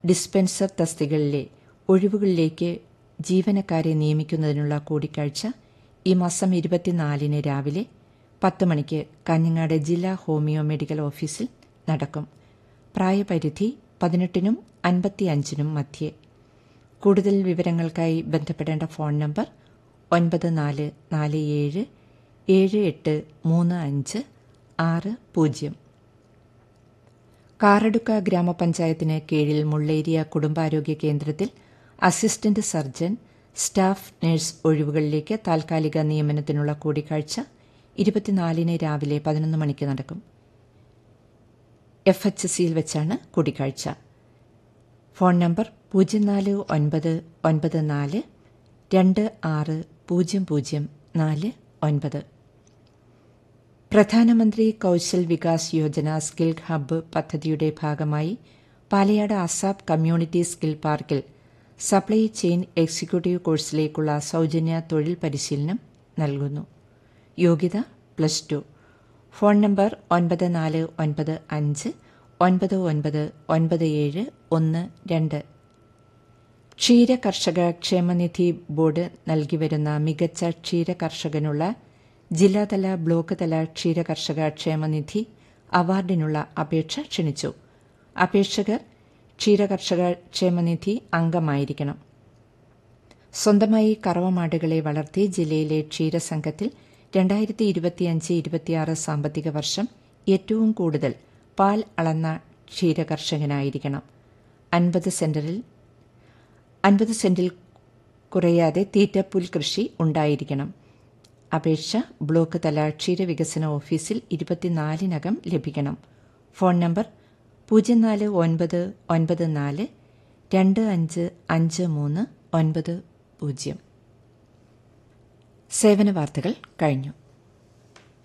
dispenser തസ്തികകളിലെ ഒഴിവുകളിലേക്ക് ജീവനക്കാരെ നിയമിക്കുന്നതിനുള്ള കൂടിക്കാഴ്ച ഈ മാസം ഇരുപത്തിനാലിന് രാവിലെ പത്ത് മണിക്ക് കാഞ്ഞങ്ങാട് ജില്ലാ ഹോമിയോ മെഡിക്കൽ ഓഫീസിൽ നടക്കും പ്രായപരിധി പതിനെട്ടിനും അൻപത്തിയഞ്ചിനും മധ്യേ കൂടുതൽ വിവരങ്ങൾക്കായി ബന്ധപ്പെടേണ്ട ഫോൺ നമ്പർ ഒൻപത് നാല് നാല് ഏഴ് ഏഴ് എട്ട് മൂന്ന് അഞ്ച് ആറ് പൂജ്യം കാറടുക്ക ഗ്രാമപഞ്ചായത്തിന് കീഴിൽ മുള്ളേരിയ കുടുംബാരോഗ്യ കേന്ദ്രത്തിൽ അസിസ്റ്റന്റ് സർജൻ സ്റ്റാഫ് നഴ്സ് ഒഴിവുകളിലേക്ക് താൽക്കാലിക നിയമനത്തിനുള്ള കൂടിക്കാഴ്ച ഇരുപത്തിനാലിന് രാവിലെ പതിനൊന്ന് മണിക്ക് നടക്കും എഫ് എച്ച് സിയിൽ വെച്ചാണ് കൂടിക്കാഴ്ച ഫോൺ നമ്പർ പൂജ്യം നാല് ഒൻപത് ഒൻപത് നാല് രണ്ട് ആറ് പൂജ്യം പൂജ്യം നാല് ഒൻപത് പ്രധാനമന്ത്രി കൌശൽ വികാസ് യോജന സ്കിൽ ഹബ്ബ് പദ്ധതിയുടെ ഭാഗമായി പാലയാട് അസാബ് കമ്മ്യൂണിറ്റി സ്കിൽ പാർക്കിൽ സപ്ലൈ ചെയിൻ എക്സിക്യൂട്ടീവ് കോഴ്സിലേക്കുള്ള സൌജന്യ തൊഴിൽ പരിശീലനം നൽകുന്നു യോഗ്യത പ്ലസ് ടു ഫോൺ നമ്പർ ഒൻപത് നാല് ഒൻപത് അഞ്ച് ഒൻപത് ഒൻപത് ഒൻപത് ഏഴ് ഒന്ന് രണ്ട് ക്ഷീര കർഷക ക്ഷേമനിധി ബോർഡ് നൽകിവരുന്ന മികച്ച ക്ഷീര കർഷകനുള്ള ജില്ലാതല ബ്ലോക്ക് തല ക്ഷീര കർഷക ക്ഷേമനിധി അവാർഡിനുള്ള അപേക്ഷ ക്ഷണിച്ചു അപേക്ഷകർ ക്ഷീരകർഷക ക്ഷേമനിധി അംഗമായിരിക്കണം സ്വന്തമായി കറവമാടുകളെ വളർത്തി ജില്ലയിലെ ക്ഷീരസംഘത്തിൽ രണ്ടായിരത്തി ഇരുപത്തിയഞ്ച് ഇരുപത്തിയാറ് സാമ്പത്തിക വർഷം ഏറ്റവും കൂടുതൽ പാൽ അളന്ന ക്ഷീരകർഷകനായിരിക്കണം അൻപത് സെന്ററിൽ അൻപത് സെന്റിൽ കുറയാതെ തീറ്റപ്പുൽ കൃഷി ഉണ്ടായിരിക്കണം അപേക്ഷ ബ്ലോക്ക് തല ക്ഷീരവികസന ഓഫീസിൽ ഇരുപത്തിനാലിനകം ലഭിക്കണം ഫോൺ നമ്പർ പൂജ്യം നാല് ഒൻപത് ഒൻപത് നാല് രണ്ട് അഞ്ച് അഞ്ച് മൂന്ന് ഒൻപത് പൂജ്യം സേവന വാർത്തകൾ കഴിഞ്ഞു